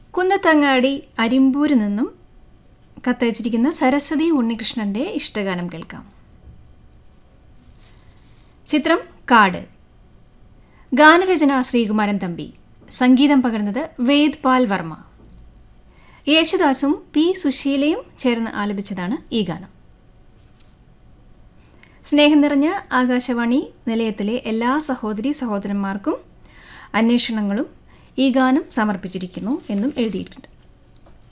കുന്നത്തങ്ങാടി അരിമ്പൂരിൽ നിന്നും കത്തയച്ചിരിക്കുന്ന സരസ്വതി ഉണ്ണികൃഷ്ണൻ്റെ ഇഷ്ടഗാനം കേൾക്കാം ചിത്രം കാട് ഗാനരചന ശ്രീകുമാരൻ തമ്പി സംഗീതം പകർന്നത് വേദ് പാൽ വർമ്മ യേശുദാസും പി സുശീലയും ചേർന്ന് ആലപിച്ചതാണ് ഈ ഗാനം സ്നേഹം നിറഞ്ഞ ആകാശവാണി നിലയത്തിലെ എല്ലാ സഹോദരി സഹോദരന്മാർക്കും അന്വേഷണങ്ങളും ഈ ഗാനം സമർപ്പിച്ചിരിക്കുന്നു എന്നും എഴുതിയിട്ടുണ്ട്